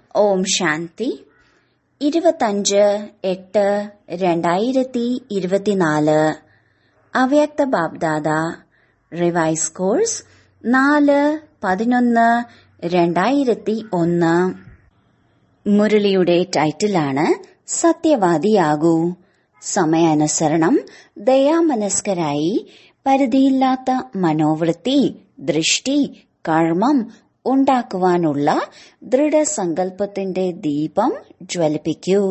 ഓം ശാന്തി ഇരുപത്തഞ്ച് എട്ട് രണ്ടായിരത്തി ഇരുപത്തിനാല് അവ്യക്ത ബാബ്ദാദ റിവൈസ് കോഴ്സ് നാല് പതിനൊന്ന് രണ്ടായിരത്തി ഒന്ന് മുരളിയുടെ ടൈറ്റിലാണ് സത്യവാദിയാകൂ സമയാനുസരണം ദയാമനസ്കരായി പരിധിയില്ലാത്ത മനോവൃത്തി ദൃഷ്ടി കർമ്മം ഉണ്ടാക്കുവാനുള്ള ദൃഢസങ്കൽപ്പത്തിന്റെ ദീപം ജ്വലിപ്പിക്കൂ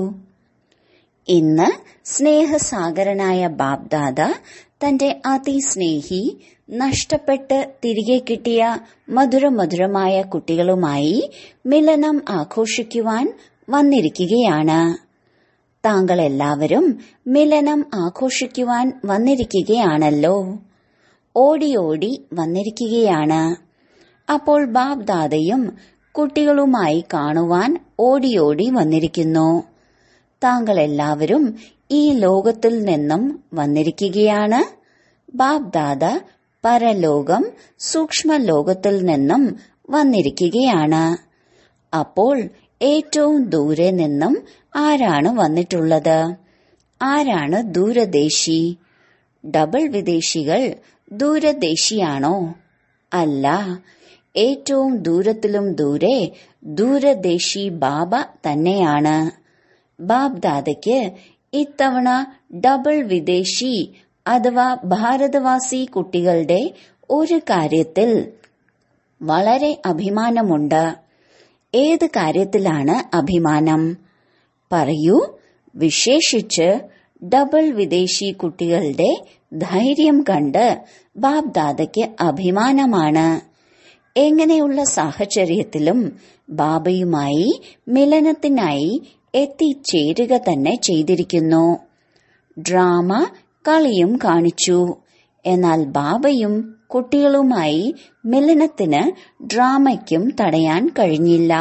ഇന്ന് സ്നേഹസാഗരനായ ബാബ്ദാദ തന്റെ അതിസ്നേഹി നഷ്ടപ്പെട്ട് തിരികെ കിട്ടിയ മധുരമധുരമായ കുട്ടികളുമായി മിലനം ആഘോഷിക്കുവാൻ വന്നിരിക്കുകയാണ് താങ്കൾ എല്ലാവരും മിലനം ആഘോഷിക്കുവാൻ വന്നിരിക്കുകയാണല്ലോ ഓടി ഓടി വന്നിരിക്കുകയാണ് അപ്പോൾ ബാബ് ദാദയും കുട്ടികളുമായി കാണുവാൻ ഓടിയോടി വന്നിരിക്കുന്നു താങ്കൾ എല്ലാവരും ഈ ലോകത്തിൽ നിന്നും വന്നിരിക്കുകയാണ് ബാബ് ദാദ പരലോകം സൂക്ഷ്മ ലോകത്തിൽ നിന്നും വന്നിരിക്കുകയാണ് അപ്പോൾ ഏറ്റവും ദൂരെ നിന്നും ആരാണ് വന്നിട്ടുള്ളത് ആരാണ് ദൂരദേശി ഡബിൾ വിദേശികൾ ദൂരദേശിയാണോ അല്ല ഏറ്റവും ദൂരത്തിലും ദൂരെ ദൂരദേശി ബാബ തന്നെയാണ് ബാബ് ദാദയ്ക്ക് ഇത്തവണ ഡബിൾ വിദേശി അഥവാ ഭാരതവാസി കുട്ടികളുടെ ഒരു കാര്യത്തിൽ വളരെ അഭിമാനമുണ്ട് ഏത് കാര്യത്തിലാണ് അഭിമാനം പറയൂ വിശേഷിച്ച് ഡബിൾ വിദേശി കുട്ടികളുടെ ധൈര്യം കണ്ട് ബാബ് ദാദയ്ക്ക് അഭിമാനമാണ് എങ്ങനെയുള്ള സാഹചര്യത്തിലും ബാബയുമായി മിലനത്തിനായി എത്തിച്ചേരുക തന്നെ ചെയ്തിരിക്കുന്നു ഡ്രാമ കളിയും കാണിച്ചു എന്നാൽ ബാബയും കുട്ടികളുമായി മിലനത്തിന് ഡ്രാമയ്ക്കും തടയാൻ കഴിഞ്ഞില്ല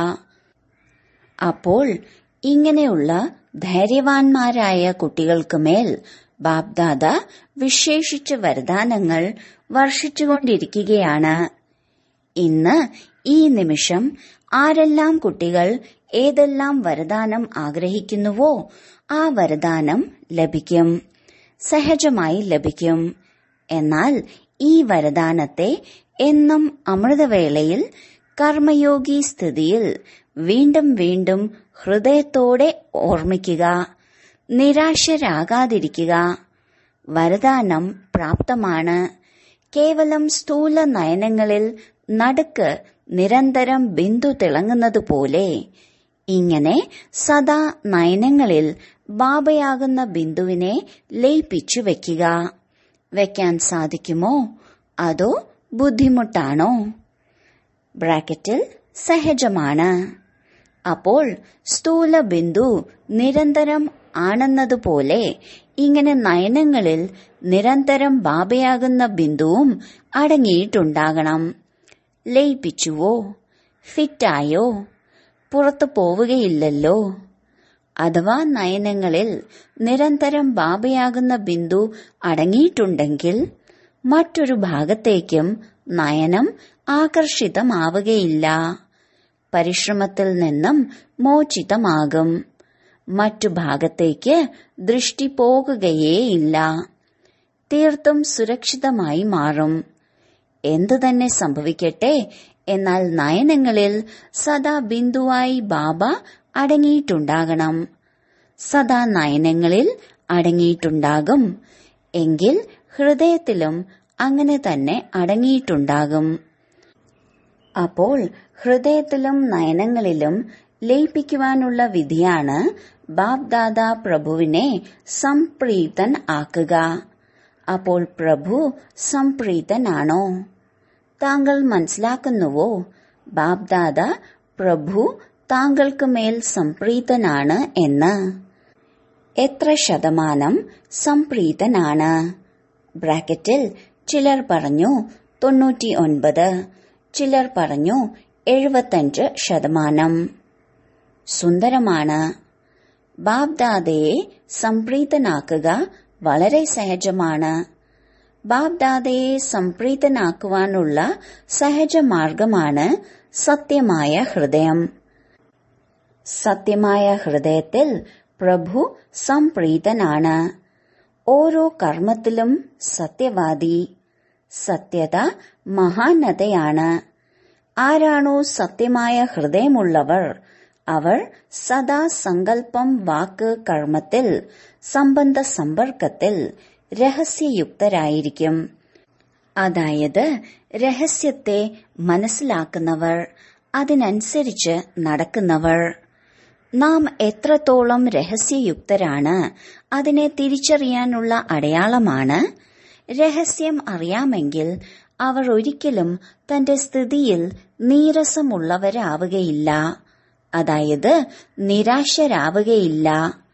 അപ്പോൾ ഇങ്ങനെയുള്ള ധൈര്യവാന്മാരായ കുട്ടികൾക്ക് മേൽ ബാബ്ദാദ വിശേഷിച്ച വരദാനങ്ങൾ വർഷിച്ചുകൊണ്ടിരിക്കുകയാണ് ഇന്ന് ഈ നിമിഷം ആരെല്ലാം കുട്ടികൾ ഏതെല്ലാം വരദാനം ആഗ്രഹിക്കുന്നുവോ ആ വരദാനം ലഭിക്കും സഹജമായി ലഭിക്കും എന്നാൽ ഈ വരദാനത്തെ എന്നും അമൃതവേളയിൽ കർമ്മയോഗി സ്ഥിതിയിൽ വീണ്ടും വീണ്ടും ഹൃദയത്തോടെ ഓർമ്മിക്കുക നിരാശരാകാതിരിക്കുക വരദാനം പ്രാപ്തമാണ് കേവലം സ്ഥൂല നയനങ്ങളിൽ നടുക്ക് നിരന്തരം ബിന്ദു തിളങ്ങുന്നതുപോലെ ഇങ്ങനെ സദാ നയനങ്ങളിൽ ബാബയാകുന്ന ബിന്ദുവിനെ ലയിപ്പിച്ചു വെക്കുക വെക്കാൻ സാധിക്കുമോ അതോ ബുദ്ധിമുട്ടാണോ ബ്രാക്കറ്റിൽ സഹജമാണ് അപ്പോൾ സ്ഥൂല ബിന്ദു നിരന്തരം ആണെന്നതുപോലെ ഇങ്ങനെ നയനങ്ങളിൽ നിരന്തരം ബാബയാകുന്ന ബിന്ദുവും അടങ്ങിയിട്ടുണ്ടാകണം ലയിപ്പിച്ചുവോ ഫിറ്റായോ പുറത്തു പോവുകയില്ലല്ലോ അഥവാ നയനങ്ങളിൽ നിരന്തരം ബാബയാകുന്ന ബിന്ദു അടങ്ങിയിട്ടുണ്ടെങ്കിൽ മറ്റൊരു ഭാഗത്തേക്കും നയനം ആകർഷിതമാവുകയില്ല പരിശ്രമത്തിൽ നിന്നും മോചിതമാകും മറ്റു ഭാഗത്തേക്ക് ദൃഷ്ടി പോകുകയേയില്ല തീർത്തും സുരക്ഷിതമായി മാറും എന്തു തന്നെ സംഭവിക്കട്ടെ എന്നാൽ നയനങ്ങളിൽ സദാ ബിന്ദുവായി ബാബ അടങ്ങിയിട്ടുണ്ടാകണം സദാ നയനങ്ങളിൽ അടങ്ങിയിട്ടുണ്ടാകും എങ്കിൽ ഹൃദയത്തിലും അങ്ങനെ തന്നെ അടങ്ങിയിട്ടുണ്ടാകും അപ്പോൾ ഹൃദയത്തിലും നയനങ്ങളിലും ലയിപ്പിക്കുവാനുള്ള വിധിയാണ് ബാബ് ദാദ പ്രഭുവിനെ സംപ്രീതൻ ആക്കുക അപ്പോൾ പ്രഭു സംപ്രീതനാണോ താങ്കൾ മനസ്സിലാക്കുന്നുവോ ബാബ് ദാദ പ്രഭു താങ്കൾക്ക് മേൽ സംപ്രീതനാണ് എന്ന് എത്ര ശതമാനം സംപ്രീതനാണ് ബ്രാക്കറ്റിൽ ചിലർ പറഞ്ഞു തൊണ്ണൂറ്റി ഒൻപത് ചിലർ പറഞ്ഞു എഴുപത്തഞ്ച് ശതമാനം സുന്ദരമാണ് ബാബ്ദാദയെ സംപ്രീതനാക്കുക വളരെ സഹജമാണ് ബാബ്ദാദയെ സംപ്രീതനാക്കുവാനുള്ള സഹജമാർഗമാണ് സത്യമായ ഹൃദയം സത്യമായ ഹൃദയത്തിൽ പ്രഭു സംപ്രീതനാണ് ഓരോ കർമ്മത്തിലും സത്യവാദി സത്യത മഹാനതയാണ് ആരാണോ സത്യമായ ഹൃദയമുള്ളവർ അവർ സദാ സങ്കല്പം വാക്ക് കർമ്മത്തിൽ സംബന്ധ സമ്പർക്കത്തിൽ രഹസ്യയുക്തരായിരിക്കും അതായത് രഹസ്യത്തെ മനസ്സിലാക്കുന്നവർ അതിനനുസരിച്ച് നടക്കുന്നവർ നാം എത്രത്തോളം രഹസ്യയുക്തരാണ് അതിനെ തിരിച്ചറിയാനുള്ള അടയാളമാണ് രഹസ്യം അറിയാമെങ്കിൽ അവർ ഒരിക്കലും തന്റെ സ്ഥിതിയിൽ നീരസമുള്ളവരാവുകയില്ല അതായത് നിരാശരാവുകയില്ല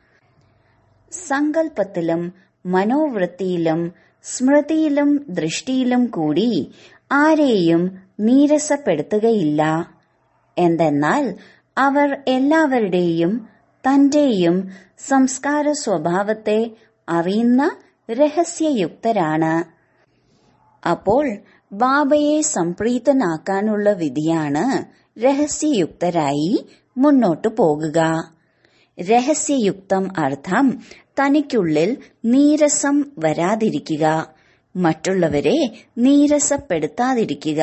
സങ്കല്പത്തിലും മനോവൃത്തിയിലും സ്മൃതിയിലും ദൃഷ്ടിയിലും കൂടി ആരെയും നീരസപ്പെടുത്തുകയില്ല എന്തെന്നാൽ അവർ എല്ലാവരുടെയും തന്റെയും സംസ്കാര സ്വഭാവത്തെ അറിയുന്ന രഹസ്യയുക്തരാണ് അപ്പോൾ ബാബയെ സംപ്രീതനാക്കാനുള്ള വിധിയാണ് രഹസ്യയുക്തരായി മുന്നോട്ടു പോകുക രഹസ്യയുക്തം അർത്ഥം തനിക്കുള്ളിൽ നീരസം വരാതിരിക്കുക മറ്റുള്ളവരെ നീരസപ്പെടുത്താതിരിക്കുക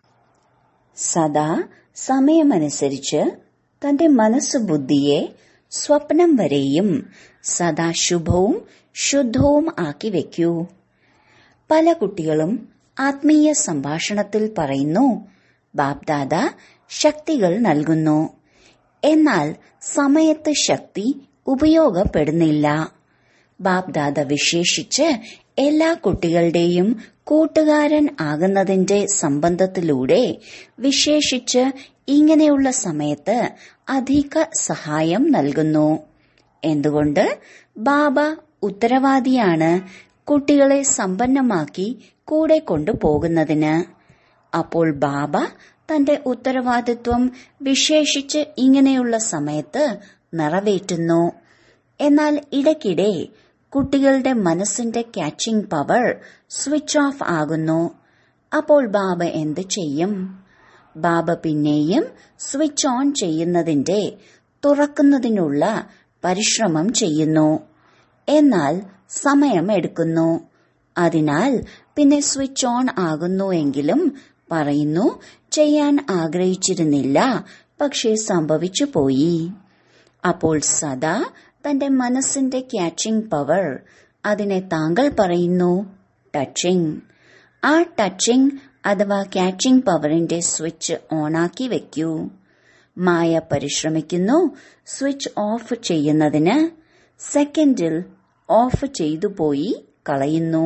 സദാ സമയമനുസരിച്ച് തന്റെ മനസ്സ് ബുദ്ധിയെ സ്വപ്നം വരെയും സദാ ശുഭവും ശുദ്ധവും ആക്കി വെക്കൂ പല കുട്ടികളും ആത്മീയ സംഭാഷണത്തിൽ പറയുന്നു ബാബ്ദാദ ശക്തികൾ നൽകുന്നു എന്നാൽ സമയത്ത് ശക്തി ഉപയോഗപ്പെടുന്നില്ല ബാബ്ദാദ വിശേഷിച്ച് എല്ലാ കുട്ടികളുടെയും കൂട്ടുകാരൻ ആകുന്നതിന്റെ സംബന്ധത്തിലൂടെ വിശേഷിച്ച് ഇങ്ങനെയുള്ള സമയത്ത് അധിക സഹായം നൽകുന്നു എന്തുകൊണ്ട് ബാബ ഉത്തരവാദിയാണ് കുട്ടികളെ സമ്പന്നമാക്കി കൂടെ കൊണ്ടുപോകുന്നതിന് അപ്പോൾ ബാബ തന്റെ ഉത്തരവാദിത്വം വിശേഷിച്ച് ഇങ്ങനെയുള്ള സമയത്ത് നിറവേറ്റുന്നു എന്നാൽ ഇടയ്ക്കിടെ കുട്ടികളുടെ മനസ്സിന്റെ ക്യാച്ചിംഗ് പവർ സ്വിച്ച് ഓഫ് ആകുന്നു അപ്പോൾ ബാബ എന്ത് ചെയ്യും ബാബ പിന്നെയും സ്വിച്ച് ഓൺ ചെയ്യുന്നതിന്റെ തുറക്കുന്നതിനുള്ള പരിശ്രമം ചെയ്യുന്നു എന്നാൽ സമയം എടുക്കുന്നു അതിനാൽ പിന്നെ സ്വിച്ച് ഓൺ ആകുന്നു എങ്കിലും പറയുന്നു ചെയ്യാൻ ആഗ്രഹിച്ചിരുന്നില്ല പക്ഷേ സംഭവിച്ചു പോയി അപ്പോൾ സദാ തന്റെ മനസ്സിന്റെ ക്യാച്ചിംഗ് പവർ അതിനെ താങ്കൾ പറയുന്നു ടച്ചിങ് ആ ടച്ചിങ് അഥവാ ക്യാച്ചിംഗ് പവറിന്റെ സ്വിച്ച് ഓണാക്കി വെക്കൂ മായ പരിശ്രമിക്കുന്നു സ്വിച്ച് ഓഫ് ചെയ്യുന്നതിന് സെക്കൻഡിൽ ഓഫ് ചെയ്തു പോയി കളയുന്നു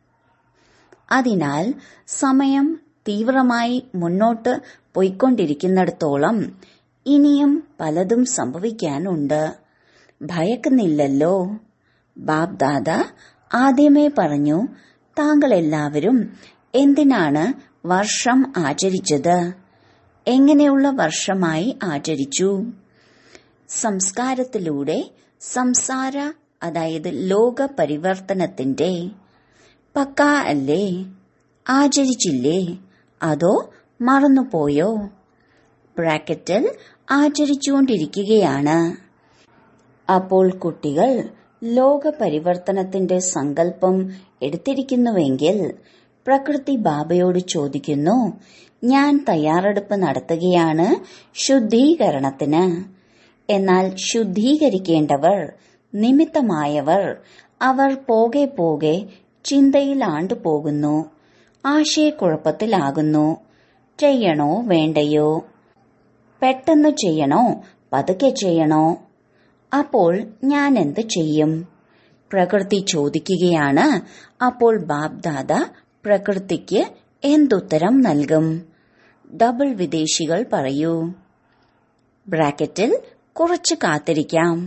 അതിനാൽ സമയം തീവ്രമായി മുന്നോട്ട് പോയിക്കൊണ്ടിരിക്കുന്നിടത്തോളം ഇനിയും പലതും സംഭവിക്കാനുണ്ട് ഭയക്കുന്നില്ലല്ലോ ബാബ് ദാദ ആദ്യമേ പറഞ്ഞു താങ്കൾ എല്ലാവരും എന്തിനാണ് വർഷം ആചരിച്ചത് എങ്ങനെയുള്ള വർഷമായി ആചരിച്ചു സംസ്കാരത്തിലൂടെ സംസാര അതായത് ലോക പരിവർത്തനത്തിന്റെ പക്ക അല്ലേ ആചരിച്ചില്ലേ അതോ മറന്നുപോയോ ബ്രാക്കറ്റിൽ ആചരിച്ചുകൊണ്ടിരിക്കുകയാണ് അപ്പോൾ കുട്ടികൾ ലോക പരിവർത്തനത്തിന്റെ സങ്കല്പം എടുത്തിരിക്കുന്നുവെങ്കിൽ പ്രകൃതി ബാബയോട് ചോദിക്കുന്നു ഞാൻ തയ്യാറെടുപ്പ് നടത്തുകയാണ് ശുദ്ധീകരണത്തിന് എന്നാൽ ശുദ്ധീകരിക്കേണ്ടവർ നിമിത്തമായവർ അവർ പോകെ പോകെ ചിന്തയിൽ ആണ്ടുപോകുന്നു ആശയക്കുഴപ്പത്തിലാകുന്നു ചെയ്യണോ വേണ്ടയോ പെട്ടെന്ന് ചെയ്യണോ പതുക്കെ ചെയ്യണോ അപ്പോൾ ഞാൻ എന്ത് ചെയ്യും പ്രകൃതി ചോദിക്കുകയാണ് അപ്പോൾ ബാബ്ദാദ പ്രകൃതിക്ക് എന്തുത്തരം നൽകും ഡബിൾ വിദേശികൾ പറയൂ ബ്രാക്കറ്റിൽ കുറച്ച് കാത്തിരിക്കാം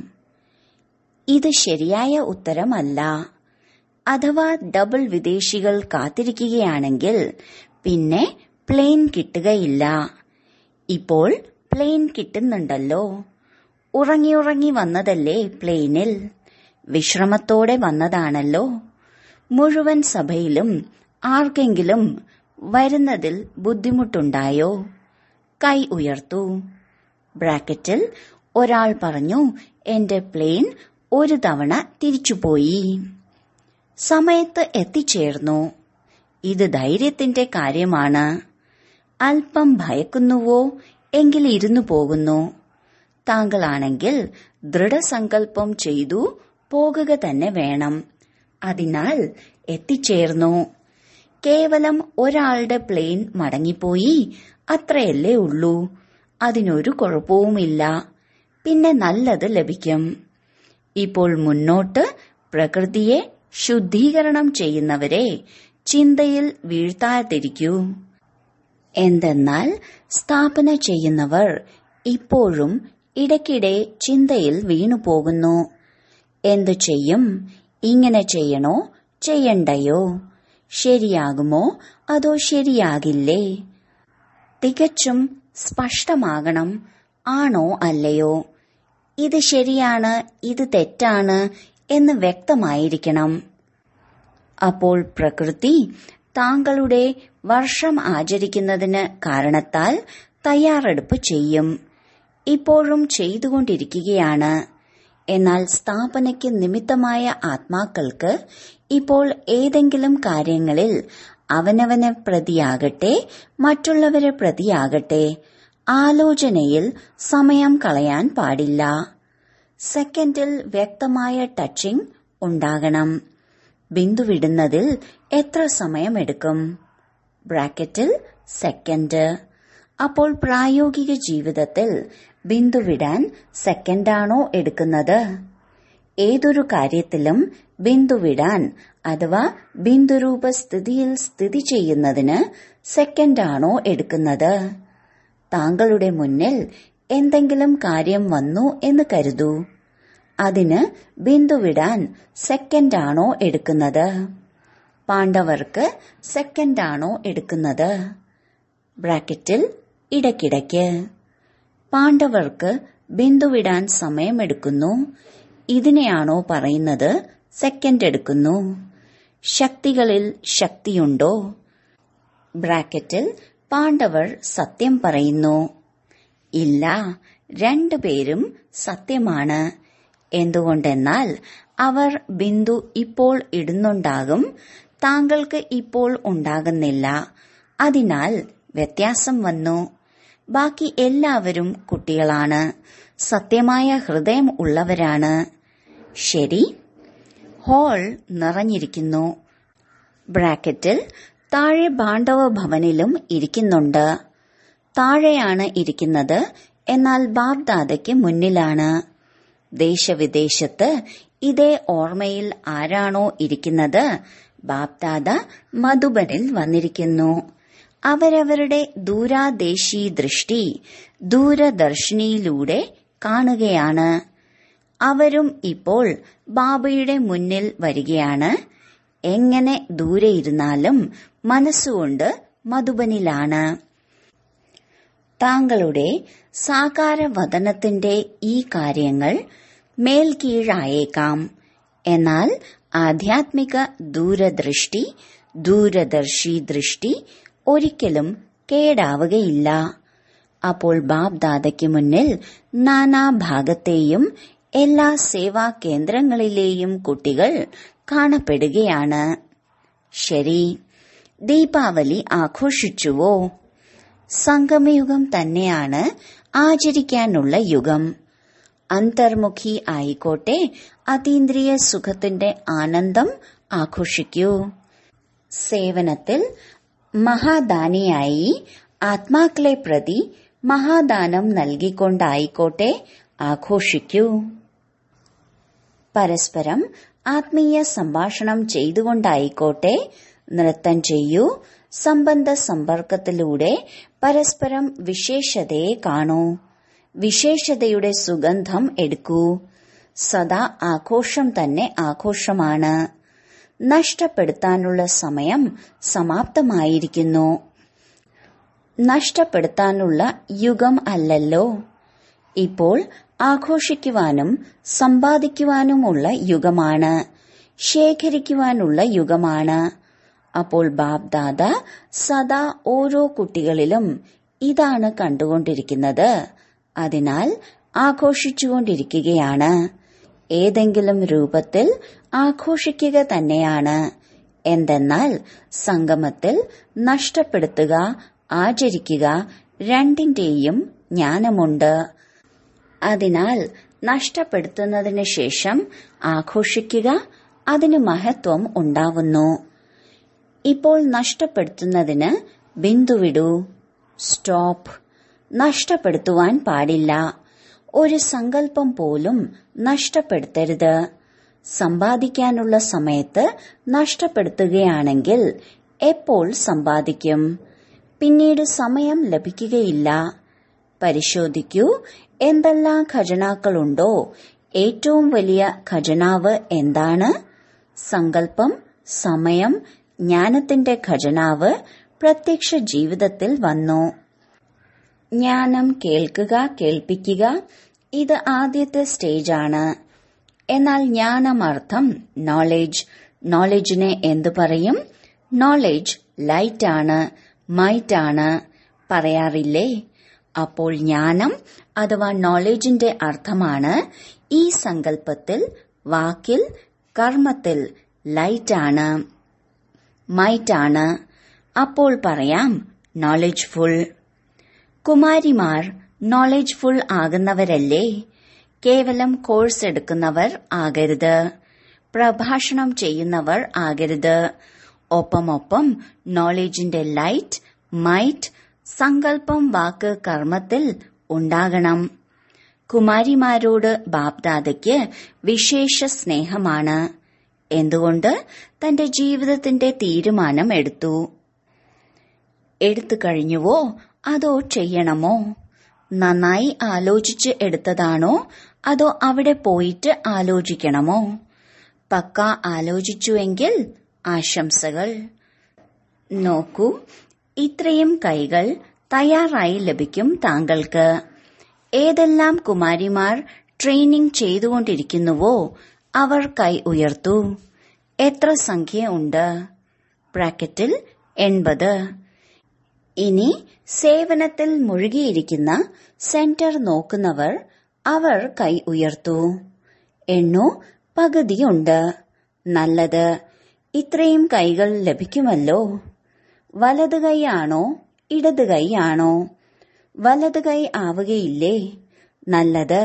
ഇത് ശരിയായ ഉത്തരമല്ല അഥവാ ഡബിൾ വിദേശികൾ കാത്തിരിക്കുകയാണെങ്കിൽ പിന്നെ പ്ലെയിൻ കിട്ടുകയില്ല ഇപ്പോൾ പ്ലെയിൻ കിട്ടുന്നുണ്ടല്ലോ ഉറങ്ങി ഉറങ്ങി വന്നതല്ലേ പ്ലെയിനിൽ വിശ്രമത്തോടെ വന്നതാണല്ലോ മുഴുവൻ സഭയിലും ആർക്കെങ്കിലും വരുന്നതിൽ ബുദ്ധിമുട്ടുണ്ടായോ കൈ ഉയർത്തു ബ്രാക്കറ്റിൽ ഒരാൾ പറഞ്ഞു എന്റെ പ്ലെയിൻ ഒരു തവണ തിരിച്ചുപോയി സമയത്ത് എത്തിച്ചേർന്നു ഇത് ധൈര്യത്തിന്റെ കാര്യമാണ് അല്പം ഭയക്കുന്നുവോ എങ്കിൽ ഇരുന്നു പോകുന്നു താങ്കളാണെങ്കിൽ ദൃഢസങ്കല്പം ചെയ്തു പോകുക തന്നെ വേണം അതിനാൽ എത്തിച്ചേർന്നു കേവലം ഒരാളുടെ പ്ലെയിൻ മടങ്ങിപ്പോയി അത്രയല്ലേ ഉള്ളൂ അതിനൊരു കുഴപ്പവുമില്ല പിന്നെ നല്ലത് ലഭിക്കും ഇപ്പോൾ മുന്നോട്ട് പ്രകൃതിയെ ശുദ്ധീകരണം ചെയ്യുന്നവരെ ചിന്തയിൽ വീഴ്ത്താതിരിക്കൂ എന്തെന്നാൽ സ്ഥാപന ചെയ്യുന്നവർ ഇപ്പോഴും ഇടയ്ക്കിടെ ചിന്തയിൽ വീണുപോകുന്നു എന്തു ചെയ്യും ഇങ്ങനെ ചെയ്യണോ ചെയ്യണ്ടയോ ശരിയാകുമോ അതോ ശരിയാകില്ലേ തികച്ചും സ്പഷ്ടമാകണം ആണോ അല്ലയോ ഇത് ശരിയാണ് ഇത് തെറ്റാണ് എന്ന് വ്യക്തമായിരിക്കണം അപ്പോൾ പ്രകൃതി താങ്കളുടെ വർഷം ആചരിക്കുന്നതിന് കാരണത്താൽ തയ്യാറെടുപ്പ് ചെയ്യും ഇപ്പോഴും ചെയ്തുകൊണ്ടിരിക്കുകയാണ് എന്നാൽ സ്ഥാപനയ്ക്ക് നിമിത്തമായ ആത്മാക്കൾക്ക് ഇപ്പോൾ ഏതെങ്കിലും കാര്യങ്ങളിൽ അവനവനെ പ്രതിയാകട്ടെ മറ്റുള്ളവരെ പ്രതിയാകട്ടെ ആലോചനയിൽ സമയം കളയാൻ പാടില്ല സെക്കൻഡിൽ വ്യക്തമായ ടച്ചിംഗ് ഉണ്ടാകണം ബിന്ദുവിടുന്നതിൽ എത്ര സമയമെടുക്കും ബ്രാക്കറ്റിൽ സെക്കൻഡ് അപ്പോൾ പ്രായോഗിക ജീവിതത്തിൽ ബിന്ദുവിടാൻ സെക്കൻഡാണോ എടുക്കുന്നത് ഏതൊരു കാര്യത്തിലും ബിന്ദുവിടാൻ അഥവാ ബിന്ദുരൂപ സ്ഥിതിയിൽ സ്ഥിതി ചെയ്യുന്നതിന് സെക്കൻഡാണോ എടുക്കുന്നത് താങ്കളുടെ മുന്നിൽ എന്തെങ്കിലും കാര്യം വന്നു എന്ന് കരുതൂ അതിന് ബിന്ദുവിടാൻ സെക്കൻഡാണോ എടുക്കുന്നത് പാണ്ഡവർക്ക് സെക്കൻഡാണോ എടുക്കുന്നത് ബ്രാക്കറ്റിൽ ഇടയ്ക്കിടയ്ക്ക് പാണ്ഡവർക്ക് ബിന്ദുവിടാൻ സമയമെടുക്കുന്നു ഇതിനെയാണോ പറയുന്നത് സെക്കൻഡ് എടുക്കുന്നു ശക്തികളിൽ ശക്തിയുണ്ടോ ബ്രാക്കറ്റിൽ പാണ്ഡവർ സത്യം പറയുന്നു ഇല്ല രണ്ടുപേരും സത്യമാണ് എന്തുകൊണ്ടെന്നാൽ അവർ ബിന്ദു ഇപ്പോൾ ഇടുന്നുണ്ടാകും താങ്കൾക്ക് ഇപ്പോൾ ഉണ്ടാകുന്നില്ല അതിനാൽ വ്യത്യാസം വന്നു ബാക്കി എല്ലാവരും കുട്ടികളാണ് സത്യമായ ഹൃദയം ഉള്ളവരാണ് ശരി ഹോൾ നിറഞ്ഞിരിക്കുന്നു ബ്രാക്കറ്റിൽ താഴെ ബാണ്ഡവ ഭവനിലും ഇരിക്കുന്നുണ്ട് താഴെയാണ് ഇരിക്കുന്നത് എന്നാൽ ബാബ്ദാദയ്ക്ക് മുന്നിലാണ് ദേശവിദേശത്ത് ഇതേ ഓർമ്മയിൽ ആരാണോ ഇരിക്കുന്നത് ബാബ്ദാദ മധുബനിൽ വന്നിരിക്കുന്നു അവരവരുടെ ദൂരാദേശി ദൃഷ്ടി ദൂരദർശിനിയിലൂടെ കാണുകയാണ് അവരും ഇപ്പോൾ ബാബയുടെ മുന്നിൽ വരികയാണ് എങ്ങനെ ദൂരെ ഇരുന്നാലും മനസ്സുകൊണ്ട് മധുബനിലാണ് താങ്കളുടെ സാകാരവദനത്തിന്റെ ഈ കാര്യങ്ങൾ മേൽക്കീഴായേക്കാം എന്നാൽ ആധ്യാത്മിക ദൂരദൃഷ്ടി ദൂരദർശി ദൃഷ്ടി ഒരിക്കലും കേടാവുകയില്ല അപ്പോൾ ബാബ് ദാദയ്ക്ക് മുന്നിൽ നാനാഭാഗത്തെയും എല്ലാ സേവാ കേന്ദ്രങ്ങളിലെയും കുട്ടികൾ കാണപ്പെടുകയാണ് ശരി ദീപാവലി ആഘോഷിച്ചുവോ സംഗമയുഗം തന്നെയാണ് ആചരിക്കാനുള്ള യുഗം അന്തർമുഖി ആയിക്കോട്ടെ അതീന്ദ്രിയ സുഖത്തിന്റെ ആനന്ദം ആഘോഷിക്കൂ സേവനത്തിൽ മഹാദാനിയായി ആത്മാക്കളെ പ്രതി മഹാദാനം നൽകിക്കൊണ്ടായിക്കോട്ടെ ആഘോഷിക്കൂ പരസ്പരം ആത്മീയ സംഭാഷണം ചെയ്തുകൊണ്ടായിക്കോട്ടെ നൃത്തം ചെയ്യൂ സംബന്ധ സമ്പർക്കത്തിലൂടെ പരസ്പരം വിശേഷതയെ കാണൂ വിശേഷതയുടെ സുഗന്ധം എടുക്കൂ സദാ ആഘോഷം തന്നെ ആഘോഷമാണ് നഷ്ടപ്പെടുത്താനുള്ള സമയം സമാപ്തമായിരിക്കുന്നു നഷ്ടപ്പെടുത്താനുള്ള യുഗം അല്ലല്ലോ ഇപ്പോൾ ആഘോഷിക്കുവാനും സമ്പാദിക്കുവാനുമുള്ള യുഗമാണ് ശേഖരിക്കുവാനുള്ള യുഗമാണ് അപ്പോൾ ബാബ് ദാദ സദാ ഓരോ കുട്ടികളിലും ഇതാണ് കണ്ടുകൊണ്ടിരിക്കുന്നത് അതിനാൽ ആഘോഷിച്ചുകൊണ്ടിരിക്കുകയാണ് ഏതെങ്കിലും രൂപത്തിൽ ആഘോഷിക്കുക തന്നെയാണ് എന്തെന്നാൽ സംഗമത്തിൽ നഷ്ടപ്പെടുത്തുക ആചരിക്കുക രണ്ടിന്റെയും ജ്ഞാനമുണ്ട് അതിനാൽ നഷ്ടപ്പെടുത്തുന്നതിന് ശേഷം ആഘോഷിക്കുക അതിന് മഹത്വം ഉണ്ടാവുന്നു ഇപ്പോൾ നഷ്ടപ്പെടുത്തുന്നതിന് ബിന്ദുവിടൂ സ്റ്റോപ്പ് നഷ്ടപ്പെടുത്തുവാൻ പാടില്ല ഒരു സങ്കല്പം പോലും നഷ്ടപ്പെടുത്തരുത് സമ്പാദിക്കാനുള്ള സമയത്ത് നഷ്ടപ്പെടുത്തുകയാണെങ്കിൽ എപ്പോൾ സമ്പാദിക്കും പിന്നീട് സമയം ലഭിക്കുകയില്ല പരിശോധിക്കൂ എന്തെല്ലാം ഖജനാക്കളുണ്ടോ ഏറ്റവും വലിയ ഖജനാവ് എന്താണ് സങ്കല്പം സമയം ജ്ഞാനത്തിന്റെ ഖജനാവ് പ്രത്യക്ഷ ജീവിതത്തിൽ വന്നു ജ്ഞാനം കേൾക്കുക കേൾപ്പിക്കുക ഇത് ആദ്യത്തെ സ്റ്റേജാണ് എന്നാൽ ജ്ഞാനമർത്ഥം നോളേജ് നോളജിനെ എന്തു പറയും നോളേജ് ലൈറ്റ് ആണ് മൈറ്റ് ആണ് പറയാറില്ലേ അപ്പോൾ ജ്ഞാനം അഥവാ നോളജിന്റെ അർത്ഥമാണ് ഈ സങ്കല്പത്തിൽ വാക്കിൽ കർമ്മത്തിൽ ലൈറ്റ് ആണ് മൈറ്റ് ആണ് അപ്പോൾ പറയാം നോളജ്ഫുൾ കുമാരിമാർ നോളജ്ഫുൾ ആകുന്നവരല്ലേ കേവലം കോഴ്സ് എടുക്കുന്നവർ ആകരുത് പ്രഭാഷണം ചെയ്യുന്നവർ ആകരുത് ഒപ്പമൊപ്പം നോളജിന്റെ ലൈറ്റ് മൈറ്റ് സങ്കല്പം വാക്ക് കർമ്മത്തിൽ ഉണ്ടാകണം കുമാരിമാരോട് ബാപ്ദാദയ്ക്ക് വിശേഷ സ്നേഹമാണ് എന്തുകൊണ്ട് തന്റെ ജീവിതത്തിന്റെ തീരുമാനം എടുത്തു എടുത്തു കഴിഞ്ഞുവോ അതോ ചെയ്യണമോ നന്നായി ആലോചിച്ച് എടുത്തതാണോ അതോ അവിടെ പോയിട്ട് ആലോചിക്കണമോ പക്ക ആലോചിച്ചുവെങ്കിൽ ആശംസകൾ നോക്കൂ ഇത്രയും കൈകൾ തയ്യാറായി ലഭിക്കും താങ്കൾക്ക് ഏതെല്ലാം കുമാരിമാർ ട്രെയിനിങ് ചെയ്തുകൊണ്ടിരിക്കുന്നുവോ അവർ കൈ ഉയർത്തു എത്ര സംഖ്യ ഉണ്ട് ബ്രാക്കറ്റിൽ എൺപത് ഇനി സേവനത്തിൽ മുഴുകിയിരിക്കുന്ന സെന്റർ നോക്കുന്നവർ അവർ കൈ ഉയർത്തു എണ്ണു പകുതിയുണ്ട് നല്ലത് ഇത്രയും കൈകൾ ലഭിക്കുമല്ലോ വലത് കൈയാണോ ഇടത് കൈയാണോ വലത് കൈ ആവുകയില്ലേ നല്ലത്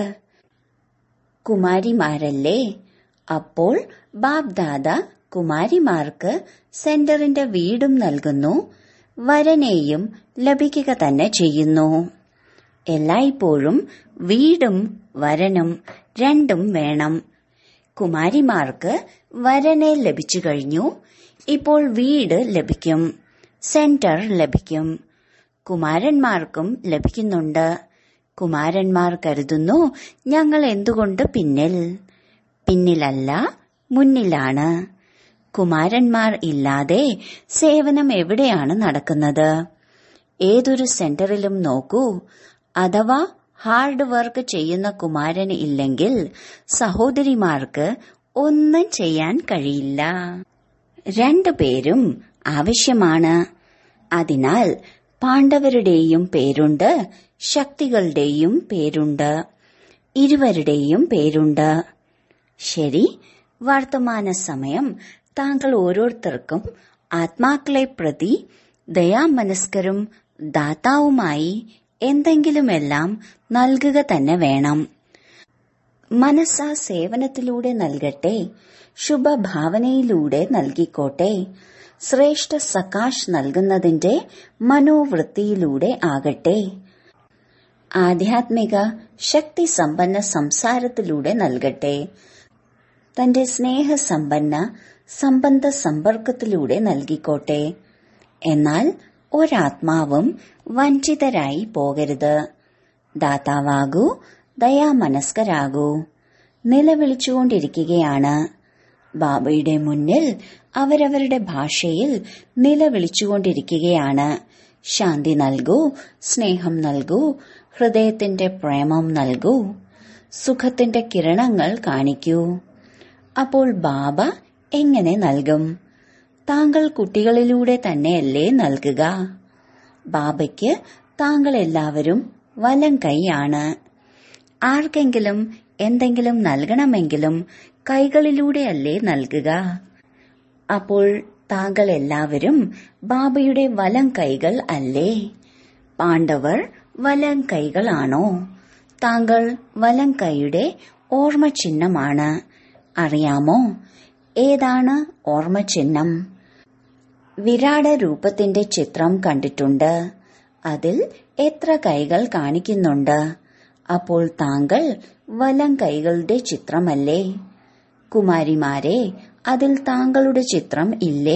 കുമാരിമാരല്ലേ അപ്പോൾ ബാബ്ദാദ കുമാരിമാർക്ക് സെന്ററിന്റെ വീടും നൽകുന്നു വരനെയും ലഭിക്കുക തന്നെ ചെയ്യുന്നു എല്ലായ്പ്പോഴും വീടും വരനും രണ്ടും വേണം കുമാരിമാർക്ക് വരനെ ലഭിച്ചു കഴിഞ്ഞു ഇപ്പോൾ വീട് ലഭിക്കും സെന്റർ ലഭിക്കും കുമാരന്മാർക്കും ലഭിക്കുന്നുണ്ട് കുമാരന്മാർ കരുതുന്നു ഞങ്ങൾ എന്തുകൊണ്ട് പിന്നിൽ പിന്നിലല്ല മുന്നിലാണ് കുമാരന്മാർ ഇല്ലാതെ സേവനം എവിടെയാണ് നടക്കുന്നത് ഏതൊരു സെന്ററിലും നോക്കൂ അഥവാ ഹാർഡ് വർക്ക് ചെയ്യുന്ന കുമാരന് ഇല്ലെങ്കിൽ സഹോദരിമാർക്ക് ഒന്നും ചെയ്യാൻ കഴിയില്ല രണ്ടുപേരും ആവശ്യമാണ് അതിനാൽ പാണ്ഡവരുടെയും പേരുണ്ട് ശക്തികളുടെയും പേരുണ്ട് ഇരുവരുടെയും പേരുണ്ട് ശരി വർത്തമാന സമയം താങ്കൾ ഓരോരുത്തർക്കും ആത്മാക്കളെ പ്രതി ദയാമനസ്കരും ദാതാവുമായി എന്തെങ്കിലുമെല്ലാം നൽകുക തന്നെ വേണം മനസ്സ സേവനത്തിലൂടെ നൽകട്ടെ ശുഭഭാവനയിലൂടെ നൽകിക്കോട്ടെ ശ്രേഷ്ഠ സകാശ് നൽകുന്നതിന്റെ മനോവൃത്തിയിലൂടെ ആകട്ടെ ആധ്യാത്മിക ശക്തി സമ്പന്ന സംസാരത്തിലൂടെ നൽകട്ടെ തന്റെ സ്നേഹസമ്പന്ന സംബന്ധ സമ്പർക്കത്തിലൂടെ നൽകിക്കോട്ടെ എന്നാൽ ഒരാത്മാവും വഞ്ചിതരായി പോകരുത് ദാതാവാകൂ ദയാമനസ്കരാകൂ നിലവിളിച്ചുകൊണ്ടിരിക്കുകയാണ് ബാബയുടെ മുന്നിൽ അവരവരുടെ ഭാഷയിൽ നിലവിളിച്ചുകൊണ്ടിരിക്കുകയാണ് ശാന്തി നൽകൂ സ്നേഹം നൽകൂ ഹൃദയത്തിന്റെ പ്രേമം നൽകൂ സുഖത്തിന്റെ കിരണങ്ങൾ കാണിക്കൂ അപ്പോൾ ബാബ എങ്ങനെ നൽകും താങ്കൾ കുട്ടികളിലൂടെ തന്നെയല്ലേ നൽകുക ബാബയ്ക്ക് താങ്കൾ എല്ലാവരും വലം കൈയാണ് ആർക്കെങ്കിലും എന്തെങ്കിലും നൽകണമെങ്കിലും കൈകളിലൂടെയല്ലേ നൽകുക അപ്പോൾ താങ്കൾ എല്ലാവരും ബാബയുടെ വലം കൈകൾ അല്ലേ പാണ്ഡവർ വലം കൈകളാണോ താങ്കൾ വലം കൈയുടെ ഓർമ്മ ചിഹ്നമാണ് അറിയാമോ ഏതാണ് ഓർമ്മ ചിഹ്നം വിരാട രൂപത്തിന്റെ ചിത്രം കണ്ടിട്ടുണ്ട് അതിൽ എത്ര കൈകൾ കാണിക്കുന്നുണ്ട് അപ്പോൾ താങ്കൾ വലം കൈകളുടെ ചിത്രമല്ലേ കുമാരിമാരെ അതിൽ താങ്കളുടെ ചിത്രം ഇല്ലേ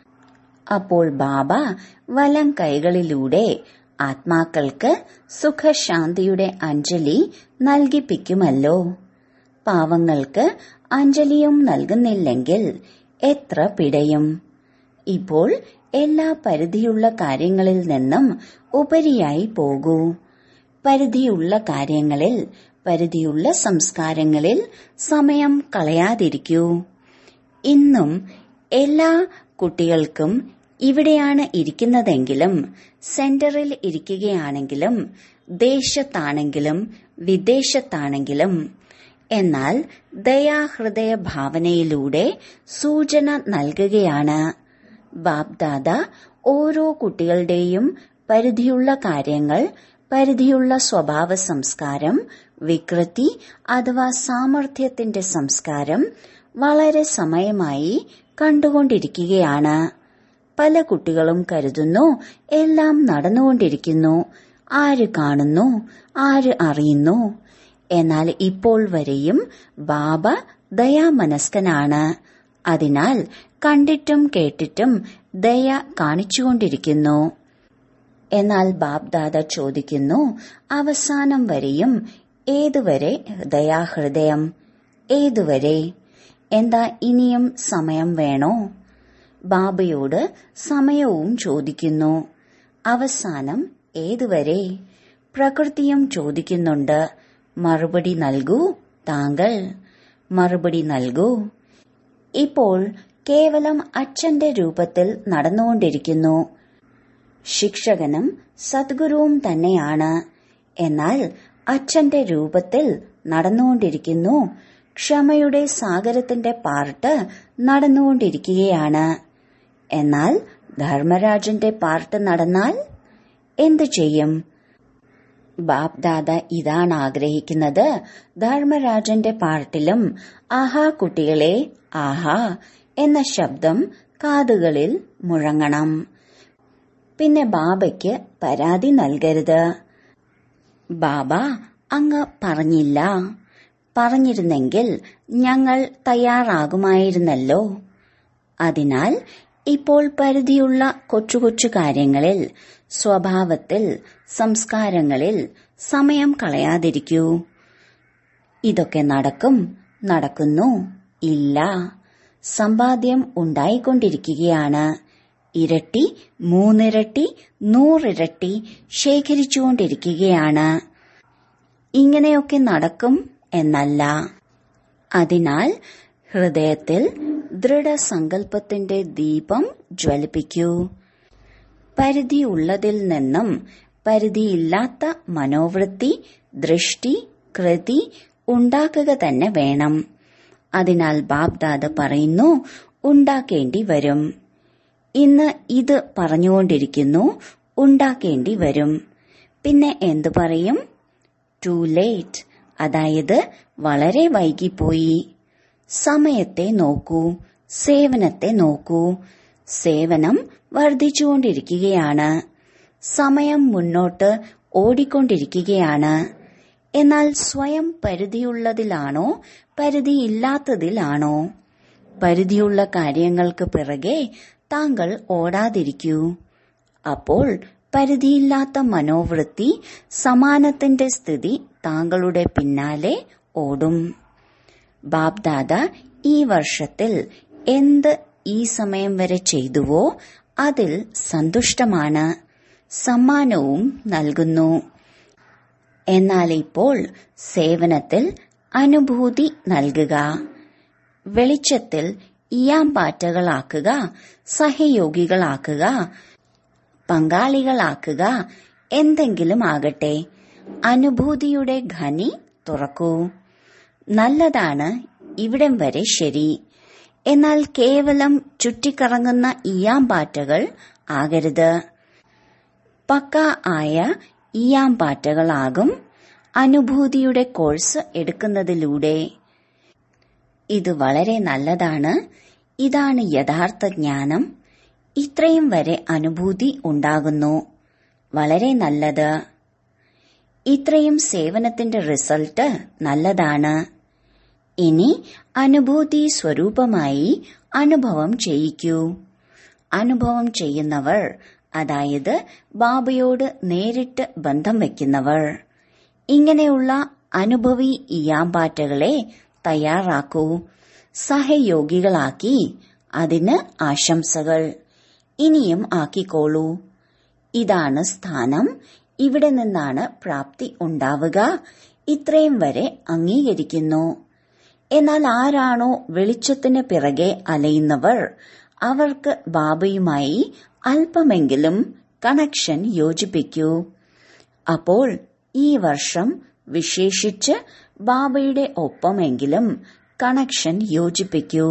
അപ്പോൾ ബാബ വലം കൈകളിലൂടെ ആത്മാക്കൾക്ക് സുഖശാന്തിയുടെ അഞ്ജലി നൽകിപ്പിക്കുമല്ലോ പാവങ്ങൾക്ക് അഞ്ജലിയും നൽകുന്നില്ലെങ്കിൽ എത്ര പിടയും ഇപ്പോൾ എല്ലാ പരിധിയുള്ള കാര്യങ്ങളിൽ നിന്നും ഉപരിയായി പോകൂ പരിധിയുള്ള കാര്യങ്ങളിൽ പരിധിയുള്ള സംസ്കാരങ്ങളിൽ സമയം കളയാതിരിക്കൂ ഇന്നും എല്ലാ കുട്ടികൾക്കും ഇവിടെയാണ് ഇരിക്കുന്നതെങ്കിലും സെന്ററിൽ ഇരിക്കുകയാണെങ്കിലും ദേശത്താണെങ്കിലും വിദേശത്താണെങ്കിലും എന്നാൽ ദയാഹൃദയ ഭാവനയിലൂടെ സൂചന നൽകുകയാണ് ബാബ്ദാദ ഓരോ കുട്ടികളുടെയും പരിധിയുള്ള കാര്യങ്ങൾ പരിധിയുള്ള സ്വഭാവ സംസ്കാരം വികൃതി അഥവാ സാമർഥ്യത്തിന്റെ സംസ്കാരം വളരെ സമയമായി കണ്ടുകൊണ്ടിരിക്കുകയാണ് പല കുട്ടികളും കരുതുന്നു എല്ലാം നടന്നുകൊണ്ടിരിക്കുന്നു ആര് കാണുന്നു ആര് അറിയുന്നു എന്നാൽ ഇപ്പോൾ വരെയും ബാബ ദയാമനസ്കനാണ് അതിനാൽ കണ്ടിട്ടും കേട്ടിട്ടും ദയ കാണിച്ചുകൊണ്ടിരിക്കുന്നു എന്നാൽ ബാബ്ദാദ ചോദിക്കുന്നു അവസാനം വരെയും ഏതുവരെ ദയാഹൃദയം ഏതുവരെ എന്താ ഇനിയും സമയം വേണോ ബാബയോട് സമയവും ചോദിക്കുന്നു അവസാനം ഏതുവരെ പ്രകൃതിയും ചോദിക്കുന്നുണ്ട് മറുപടി നൽകൂ താങ്കൾ മറുപടി നൽകൂ ഇപ്പോൾ കേവലം അച്ഛന്റെ രൂപത്തിൽ നടന്നുകൊണ്ടിരിക്കുന്നു ശിക്ഷകനും സദ്ഗുരുവും തന്നെയാണ് എന്നാൽ അച്ഛന്റെ രൂപത്തിൽ നടന്നുകൊണ്ടിരിക്കുന്നു ക്ഷമയുടെ സാഗരത്തിന്റെ പാർട്ട് നടന്നുകൊണ്ടിരിക്കുകയാണ് എന്നാൽ ധർമ്മരാജന്റെ പാർട്ട് നടന്നാൽ എന്തു ചെയ്യും ബാപ്ദാദ ഇതാണ് ആഗ്രഹിക്കുന്നത് ധർമ്മരാജന്റെ പാർട്ടിലും ആഹാ കുട്ടികളെ ആഹാ എന്ന ശബ്ദം കാതുകളിൽ മുഴങ്ങണം പിന്നെ ബാബയ്ക്ക് പരാതി നൽകരുത് ബാബ അങ്ങ് പറഞ്ഞില്ല പറഞ്ഞിരുന്നെങ്കിൽ ഞങ്ങൾ തയ്യാറാകുമായിരുന്നല്ലോ അതിനാൽ ഇപ്പോൾ പരിധിയുള്ള കൊച്ചു കൊച്ചു കാര്യങ്ങളിൽ സ്വഭാവത്തിൽ സംസ്കാരങ്ങളിൽ സമയം കളയാതിരിക്കൂ ഇതൊക്കെ നടക്കും നടക്കുന്നു ഇല്ല സമ്പാദ്യം ഉണ്ടായിക്കൊണ്ടിരിക്കുകയാണ് ഇരട്ടി മൂന്നിരട്ടി നൂറിരട്ടി ശേഖരിച്ചുകൊണ്ടിരിക്കുകയാണ് ഇങ്ങനെയൊക്കെ നടക്കും എന്നല്ല അതിനാൽ ഹൃദയത്തിൽ ദൃഢസങ്കല്പത്തിന്റെ ദീപം ജ്വലിപ്പിക്കൂ പരിധിയുള്ളതിൽ നിന്നും പരിധിയില്ലാത്ത മനോവൃത്തി ദൃഷ്ടി കൃതി ഉണ്ടാക്കുക തന്നെ വേണം അതിനാൽ ബാബ്ദാദ പറയുന്നു ഉണ്ടാക്കേണ്ടി വരും ഇന്ന് ഇത് പറഞ്ഞുകൊണ്ടിരിക്കുന്നു ഉണ്ടാക്കേണ്ടി വരും പിന്നെ എന്തു പറയും ടു ലേറ്റ് അതായത് വളരെ വൈകിപ്പോയി സമയത്തെ നോക്കൂ സേവനത്തെ നോക്കൂ സേവനം വർദ്ധിച്ചുകൊണ്ടിരിക്കുകയാണ് സമയം മുന്നോട്ട് ഓടിക്കൊണ്ടിരിക്കുകയാണ് എന്നാൽ സ്വയം പരിധിയുള്ളതിലാണോ പരിധിയില്ലാത്തതിലാണോ പരിധിയുള്ള കാര്യങ്ങൾക്ക് പിറകെ താങ്കൾ ഓടാതിരിക്കൂ അപ്പോൾ പരിധിയില്ലാത്ത മനോവൃത്തി സമാനത്തിന്റെ സ്ഥിതി താങ്കളുടെ പിന്നാലെ ഓടും ബാബ്ദാദ ഈ വർഷത്തിൽ എന്ത് ഈ സമയം വരെ ചെയ്തുവോ അതിൽ സന്തുഷ്ടമാണ് സമ്മാനവും നൽകുന്നു എന്നാൽ ഇപ്പോൾ സേവനത്തിൽ അനുഭൂതി നൽകുക വെളിച്ചത്തിൽ ഇയാമ്പാറ്റകളാക്കുക സഹയോഗികളാക്കുക പങ്കാളികളാക്കുക എന്തെങ്കിലും ആകട്ടെ അനുഭൂതിയുടെ ഖനി തുറക്കൂ നല്ലതാണ് ഇവിടം വരെ ശരി എന്നാൽ കേവലം ചുറ്റിക്കറങ്ങുന്ന ഇയാമ്പാറ്റകൾ ആകരുത് പക്ക ആയ ഇയാമ്പാറ്റകളാകും അനുഭൂതിയുടെ കോഴ്സ് എടുക്കുന്നതിലൂടെ ഇത് വളരെ നല്ലതാണ് ഇതാണ് യഥാർത്ഥ ജ്ഞാനം ഇത്രയും വരെ അനുഭൂതി ഉണ്ടാകുന്നു വളരെ നല്ലത് ഇത്രയും സേവനത്തിന്റെ റിസൾട്ട് നല്ലതാണ് ഇനി അനുഭൂതി സ്വരൂപമായി അനുഭവം ചെയ്യിക്കൂ അനുഭവം ചെയ്യുന്നവർ അതായത് ബാബയോട് നേരിട്ട് ബന്ധം വയ്ക്കുന്നവർ ഇങ്ങനെയുള്ള അനുഭവി ഇയാമ്പാറ്റകളെ തയ്യാറാക്കൂ സഹയോഗികളാക്കി അതിന് ആശംസകൾ ഇനിയും ആക്കിക്കോളൂ ഇതാണ് സ്ഥാനം ഇവിടെ നിന്നാണ് പ്രാപ്തി ഉണ്ടാവുക ഇത്രയും വരെ അംഗീകരിക്കുന്നു എന്നാൽ ആരാണോ വെളിച്ചത്തിന് പിറകെ അലയുന്നവർ അവർക്ക് ബാബയുമായി അല്പമെങ്കിലും കണക്ഷൻ യോജിപ്പിക്കൂ അപ്പോൾ ഈ വർഷം വിശേഷിച്ച് ബാബയുടെ ഒപ്പമെങ്കിലും കണക്ഷൻ യോജിപ്പിക്കൂ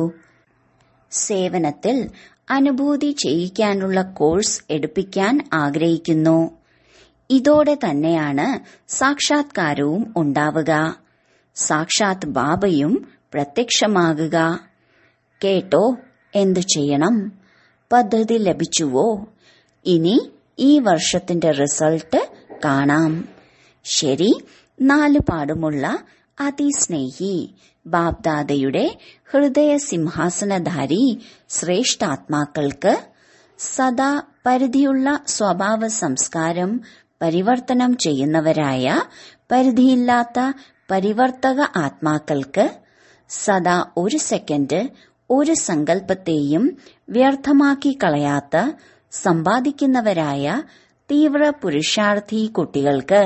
സേവനത്തിൽ അനുഭൂതി ചെയ്യിക്കാനുള്ള കോഴ്സ് എടുപ്പിക്കാൻ ആഗ്രഹിക്കുന്നു ഇതോടെ തന്നെയാണ് സാക്ഷാത്കാരവും ഉണ്ടാവുക സാക്ഷാത് ബാബയും പ്രത്യക്ഷമാകുക കേട്ടോ എന്തു ചെയ്യണം പദ്ധതി ലഭിച്ചുവോ ഇനി ഈ വർഷത്തിന്റെ റിസൾട്ട് കാണാം ശരി നാലു പാടുമുള്ള അതിസ്നേഹി ബാബ്ദാദയുടെ ഹൃദയ സിംഹാസനധാരി ശ്രേഷ്ഠാത്മാക്കൾക്ക് സദാ പരിധിയുള്ള സ്വഭാവ സംസ്കാരം പരിവർത്തനം ചെയ്യുന്നവരായ പരിധിയില്ലാത്ത പരിവർത്തക ആത്മാക്കൾക്ക് സദാ ഒരു സെക്കൻഡ് ഒരു സങ്കല്പത്തെയും വ്യർത്ഥമാക്കി കളയാത്ത സമ്പാദിക്കുന്നവരായ തീവ്ര പുരുഷാർത്ഥി കുട്ടികൾക്ക്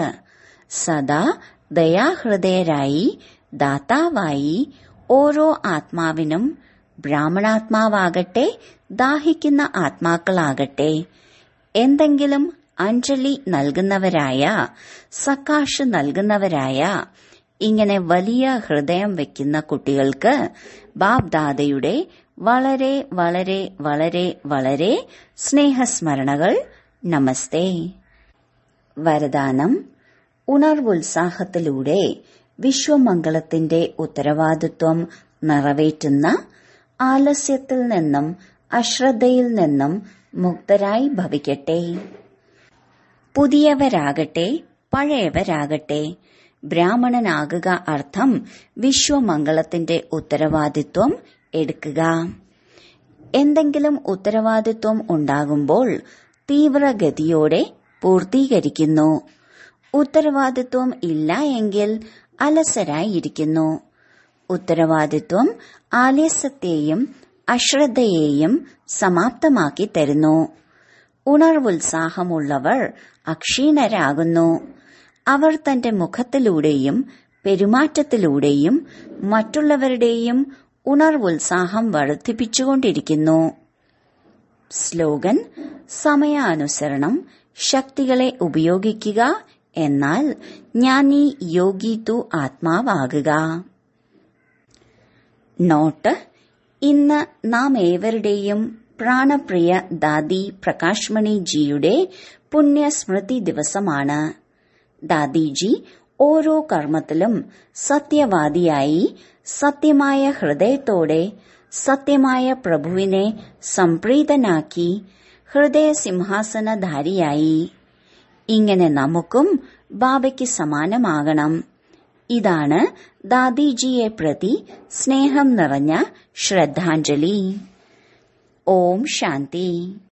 സദാ ദയാഹൃദയരായി ദാതാവായി ഓരോ ആത്മാവിനും ബ്രാഹ്മണാത്മാവാകട്ടെ ദാഹിക്കുന്ന ആത്മാക്കളാകട്ടെ എന്തെങ്കിലും അഞ്ജലി നൽകുന്നവരായ സക്കാഷ് നൽകുന്നവരായ ഇങ്ങനെ വലിയ ഹൃദയം വെക്കുന്ന കുട്ടികൾക്ക് ബാബ്ദാദയുടെ വളരെ വളരെ വളരെ വളരെ സ്നേഹസ്മരണകൾ നമസ്തേ വരദാനം ഉണർവുത്സാഹത്തിലൂടെ വിശ്വമംഗളത്തിന്റെ ഉത്തരവാദിത്വം നിറവേറ്റുന്ന ആലസ്യത്തിൽ നിന്നും അശ്രദ്ധയിൽ നിന്നും മുക്തരായി ഭവിക്കട്ടെ പുതിയവരാകട്ടെ പഴയവരാകട്ടെ ബ്രാഹ്മണനാകുക അർത്ഥം വിശ്വമംഗളത്തിന്റെ ഉത്തരവാദിത്വം എടുക്കുക എന്തെങ്കിലും ഉത്തരവാദിത്വം ഉണ്ടാകുമ്പോൾ തീവ്രഗതിയോടെ പൂർത്തീകരിക്കുന്നു ഉത്തരവാദിത്വം ഇല്ല എങ്കിൽ അലസരായിരിക്കുന്നു ഉത്തരവാദിത്വം ആലസ്യത്തെയും അശ്രദ്ധയെയും സമാപ്തമാക്കി തരുന്നു ഉണർവുത്സാഹമുള്ളവർ അക്ഷീണരാകുന്നു അവർ തന്റെ മുഖത്തിലൂടെയും പെരുമാറ്റത്തിലൂടെയും മറ്റുള്ളവരുടെയും ഉണർവുത്സാഹം വർദ്ധിപ്പിച്ചുകൊണ്ടിരിക്കുന്നു സ്ലോഗൻ സമയാനുസരണം ശക്തികളെ ഉപയോഗിക്കുക എന്നാൽ ജ്ഞാനി യോഗി തു ആത്മാവാകുക നോട്ട് ഇന്ന് നാം ഏവരുടെയും പ്രാണപ്രിയ ദാദി പ്രകാശ്മണി ജിയുടെ പുണ്യസ്മൃതി ദിവസമാണ് ദാദിജി ഓരോ കർമ്മത്തിലും സത്യവാദിയായി സത്യമായ ഹൃദയത്തോടെ സത്യമായ പ്രഭുവിനെ സംപ്രീതനാക്കി ഹൃദയ സിംഹാസനധാരിയായി ഇങ്ങനെ നമുക്കും ബാബയ്ക്ക് സമാനമാകണം ഇതാണ് ദാദിജിയെ പ്രതി സ്നേഹം നിറഞ്ഞ ശ്രദ്ധാഞ്ജലി ഓം ശാന്തി